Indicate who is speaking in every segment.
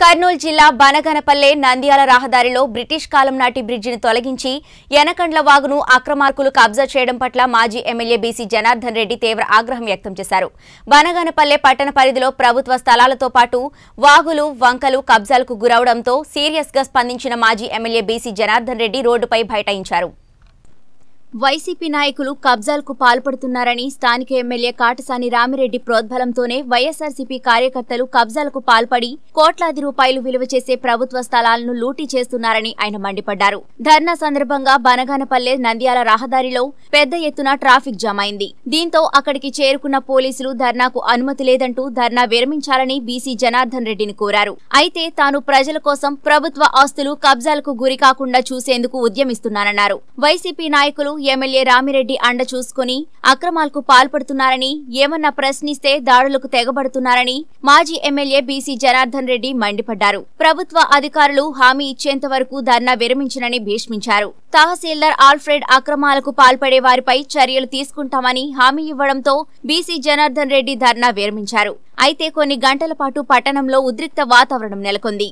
Speaker 1: కర్నూలు జిల్లా బనగనపల్లె నంద్యాల రహదారిలో బ్రిటిష్ కాలం నాటి బ్రిడ్జిని తొలగించి యనకండ్ల వాగును అక్రమార్కులు కబ్జా చేయడం పట్ల మాజీ ఎమ్మెల్యే బీసీ జనార్దన్ రెడ్డి తీవ్ర ఆగ్రహం వ్యక్తం చేశారు బనగనపల్లె పట్టణ పరిధిలో ప్రభుత్వ స్థలాలతో పాటు వాగులు వంకలు కబ్జాలకు గురవడంతో సీరియస్ గా స్పందించిన మాజీ ఎమ్మెల్యే బీసీ జనార్దన్ రెడ్డి రోడ్డుపై బైఠాయించారు వైసీపీ నాయకులు కబ్జాలకు పాల్పడుతున్నారని స్థానిక ఎమ్మెల్యే కాటసాని రామిరెడ్డి ప్రోద్బలంతోనే వైఎస్ఆర్సీపీ కార్యకర్తలు కబ్జాలకు పాల్పడి కోట్లాది రూపాయలు విలువ చేసే ప్రభుత్వ స్థలాలను లూటీ చేస్తున్నారని ఆయన మండిపడ్డారు ధర్నా సందర్భంగా బనగానపల్లె నంద్యాల రహదారిలో పెద్ద ఎత్తున ట్రాఫిక్ జామ్ అయింది దీంతో అక్కడికి చేరుకున్న పోలీసులు ధర్నాకు అనుమతి లేదంటూ ధర్నా విరమించాలని బీసీ జనార్దన్ రెడ్డిని కోరారు అయితే తాను ప్రజల కోసం ప్రభుత్వ ఆస్తులు కబ్జాలకు గురి కాకుండా చూసేందుకు ఉద్యమిస్తున్నానన్నారు వైసీపీ నాయకులు ఎమ్మెల్యే రామిరెడ్డి అండ చూసుకుని అక్రమాలకు పాల్పడుతున్నారని ఏమన్నా ప్రశ్నిస్తే దాడులకు తెగబడుతున్నారని మాజీ ఎమ్మెల్యే బీసీ జనార్దన్ రెడ్డి మండిపడ్డారు ప్రభుత్వ అధికారులు హామీ ఇచ్చేంత వరకు ధర్నా విరమించనని భీష్మించారు తహసీల్దార్ ఆల్ఫ్రెడ్ అక్రమాలకు పాల్పడే వారిపై చర్యలు తీసుకుంటామని హామీ ఇవ్వడంతో బీసీ జనార్దన్ రెడ్డి ధర్నా విరమించారు అయితే కొన్ని గంటల పాటు పట్టణంలో ఉద్రిక్త వాతావరణం నెలకొంది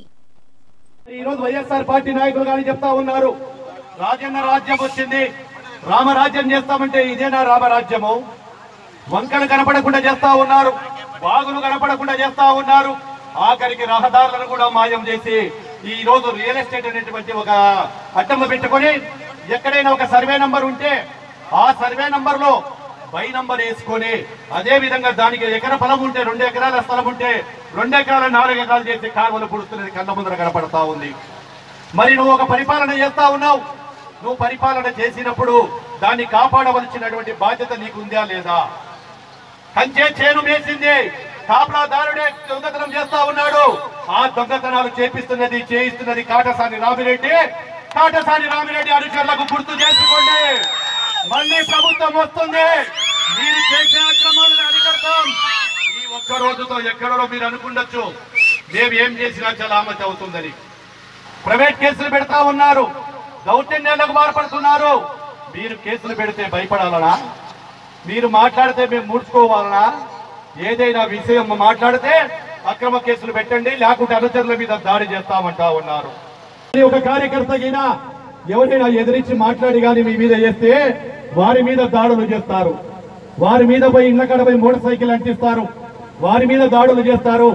Speaker 2: ఈ రోజు వైఎస్ఆర్ పార్టీ నాయకులు కానీ చెప్తా ఉన్నారు రాజన్న రాజ్యం వచ్చింది రామరాజ్యం చేస్తామంటే ఇదేనా రామరాజ్యము వంకలు కనపడకుండా చేస్తా ఉన్నారు బాగులు కనపడకుండా చేస్తా ఉన్నారు ఆఖరికి రహదారులను కూడా మాయం చేసి ఈ రోజు రియల్ ఎస్టేట్ అనేటువంటి ఒక అడ్డము పెట్టుకొని ఎక్కడైనా ఒక సర్వే నంబర్ ఉంటే ఆ సర్వే నంబర్ లో బై నంబర్ వేసుకొని అదే విధంగా దానికి ఎకర పొలం ఉంటే రెండు ఎకరాల స్థలం ఉంటే రెండు ఎకరాల నాలుగు ఎకరాలు చేసి కాలువలు పుడుతున్నది కళ్ళ ముందర కనపడతా ఉంది మరి నువ్వు ఒక పరిపాలన చేస్తా ఉన్నావు నువ్వు పరిపాలన చేసినప్పుడు దాన్ని కాపాడవలసినటువంటి బాధ్యత నీకుందా లేదా కంచే చేను వేసింది కాపలాదారుడే దొంగతనం చేస్తా ఉన్నాడు ఆ దొంగతనాలు చేపిస్తున్నది చేయిస్తున్నది కాటసాని రామిరెడ్డి కాటసాని రామిరెడ్డి అనుచరులకు గుర్తు చేసుకోండి మళ్ళీ ప్రభుత్వం వస్తుంది మీరు చేసే అక్రమాలను అరికడతాం ఈ ఒక్క రోజుతో ఎక్కడో మీరు అనుకుండొచ్చు మేము ఏం చేసినా చలామతి అవుతుందని ప్రైవేట్ కేసులు పెడతా ఉన్నారు దౌర్జన్యాలకు బాధపడుతున్నారు మీరు కేసులు పెడితే భయపడాలనా మీరు మాట్లాడితే మేము మూడ్చుకోవాలనా ఏదైనా విషయం మాట్లాడితే అక్రమ కేసులు పెట్టండి లేకుంటే అనుచరుల మీద దాడి చేస్తామంటా ఉన్నారు మరి ఒక కార్యకర్త అయినా ఎవరైనా ఎదిరించి మాట్లాడి కానీ మీ మీద చేస్తే వారి మీద దాడులు చేస్తారు వారి మీద పోయి ఇళ్ళ కడ పోయి మోటార్ సైకిల్ అంటిస్తారు వారి మీద దాడులు చేస్తారు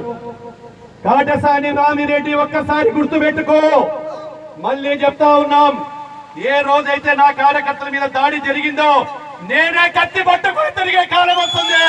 Speaker 2: కాటసాని రామిరెడ్డి ఒక్కసారి గుర్తు పెట్టుకో మళ్ళీ చెప్తా ఉన్నాం ఏ రోజైతే నా కార్యకర్తల మీద దాడి జరిగిందో నేనే కత్తి పట్టుకుని తిరిగే కాలం వస్తుంది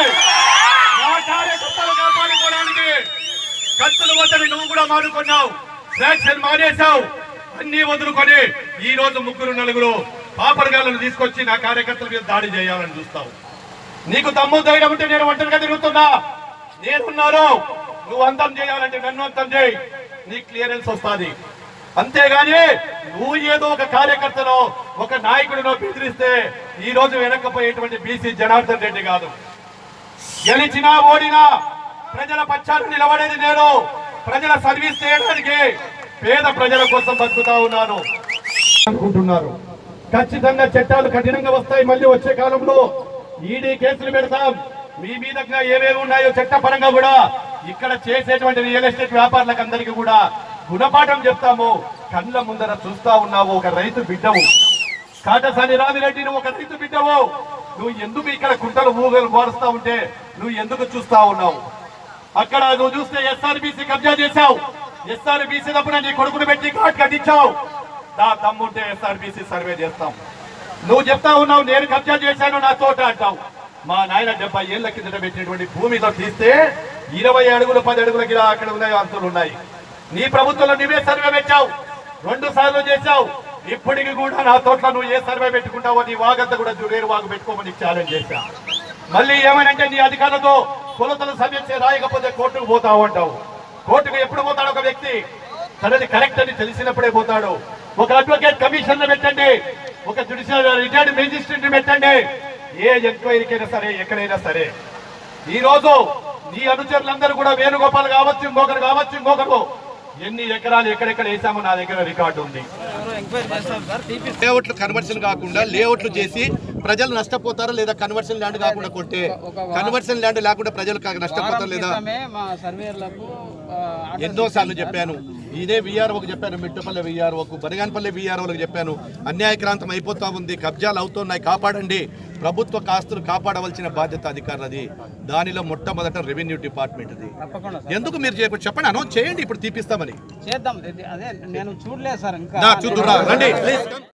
Speaker 2: నా కార్యకర్తలు కాపాడుకోవడానికి కత్తులు వద్దని నువ్వు కూడా మానుకున్నావు వ్యాక్సిన్ మానేశావు అన్ని వదులుకొని ఈ రోజు ముగ్గురు నలుగురు పాపరగాలను తీసుకొచ్చి నా కార్యకర్తల మీద దాడి చేయాలని చూస్తావు నీకు తమ్ము ధైర్యం ఉంటే నేను ఒంటరిగా తిరుగుతున్నా నేనున్నాను నువ్వు అంతం చేయాలంటే నన్ను అంతం చేయి నీ క్లియరెన్స్ వస్తుంది అంతేగాని నువ్వు ఏదో ఒక కార్యకర్తనో ఒక నాయకుడినో బెదిరిస్తే ఈ రోజు వెనక్కపోయేటువంటి బీసీ జనార్దన్ రెడ్డి కాదు గెలిచినా ఓడినా ప్రజల పక్షాన నిలబడేది నేను ప్రజల సర్వీస్ చేయడానికి పేద ప్రజల కోసం బతుకుతా ఉన్నాను అనుకుంటున్నారు ఖచ్చితంగా చట్టాలు కఠినంగా వస్తాయి మళ్ళీ వచ్చే కాలంలో ఈడీ కేసులు పెడతాం మీ మీద ఏమేమి ఉన్నాయో చట్టపరంగా కూడా ఇక్కడ చేసేటువంటి రియల్ ఎస్టేట్ వ్యాపారులకు అందరికీ కూడా గుణపాఠం చెప్తాము కళ్ళ ముందర చూస్తా ఉన్నావు ఒక రైతు బిడ్డవు కాటసాని రామిరెడ్డి నువ్వు ఒక రైతు బిడ్డవు నువ్వు ఎందుకు ఇక్కడ కుంటలు ఊగలు మారుస్తా ఉంటే నువ్వు ఎందుకు చూస్తా ఉన్నావు అక్కడ నువ్వు చూస్తే ఎస్ఆర్బీసీ కబ్జా చేశావు ఎస్ఆర్బీసీ తప్పున నీ కొడుకును పెట్టి ఘాట్ కట్టించావు దా దమ్ముంటే ఎస్ఆర్బీసీ సర్వే చేస్తాం నువ్వు చెప్తా ఉన్నావు నేను కబ్జా చేశాను నా తోట అంటావు మా నాయన డెబ్బై ఏళ్ల కిందట పెట్టినటువంటి భూమితో తీస్తే ఇరవై అడుగులు పది అడుగుల కింద అక్కడ ఉన్నాయి అంతులు ఉన్నాయి నీ ప్రభుత్వంలో నువ్వే సర్వే పెట్టావు రెండు సార్లు చేశావు ఇప్పటికి కూడా నా తోటలో నువ్వు ఏ సర్వే పెట్టుకుంటావో నీ వాగంతా కూడా వేరు వాగు పెట్టుకోమని ఛాలెంజ్ చేశా మళ్ళీ ఏమనంటే నీ అధికారులతో కొలతలు సమీక్ష రాయకపోతే కోర్టుకు పోతావు అంటావు కోర్టుకు ఎప్పుడు పోతాడు ఒక వ్యక్తి తనది కరెక్ట్ అని తెలిసినప్పుడే పోతాడు ఒక అడ్వకేట్ కమిషన్ పెట్టండి ఒక జుడిషియల్ రిటైర్డ్ మేజిస్ట్రేట్ పెట్టండి ఏ ఎంక్వైరీకైనా సరే ఎక్కడైనా సరే ఈ రోజు నీ అనుచరులందరూ కూడా వేణుగోపాల్ కావచ్చు ఇంకొకరు కావచ్చు ఇంకొకరు ఎన్ని ఎకరాలు ఎక్కడెక్కడ వేసామో నా దగ్గర రికార్డు ఉంది
Speaker 3: లేఅవుట్లు కన్వర్షన్ కాకుండా లేఅవుట్లు చేసి ప్రజలు నష్టపోతారా లేదా కన్వర్షన్ ల్యాండ్ కాకుండా కొంటే కన్వర్షన్ ల్యాండ్ లేకుండా ప్రజలు కా- నష్టపోతారా లేదా
Speaker 4: క్రితమే మా సర్వేయర్లకు
Speaker 3: ఎన్నోసార్లు చెప్పాను ఇదే విఆర్ఓకి చెప్పాను మిట్టపల్లి విఆర్ఓకు బనగానపల్లి విఆర్ఓలకు చెప్పాను అన్యాయక్రాంతం అయిపోతా ఉంది కబ్జాలు అవుతున్నాయి కాపాడండి ప్రభుత్వ కాస్తులు కాపాడవలసిన బాధ్యత అధికారులది దానిలో మొట్టమొదట రెవెన్యూ డిపార్ట్మెంట్ది
Speaker 4: తప్పకుండా
Speaker 3: ఎందుకు మీరు చేయకుండా చెప్పండి అనౌన్స్ చేయండి ఇప్పుడు తీపిస్తామని
Speaker 4: చేద్దాం ఇది- అదే నేను చూడలేదు సార్ ఇంకా
Speaker 3: నా చూద్దురా రండి ప్లీజ్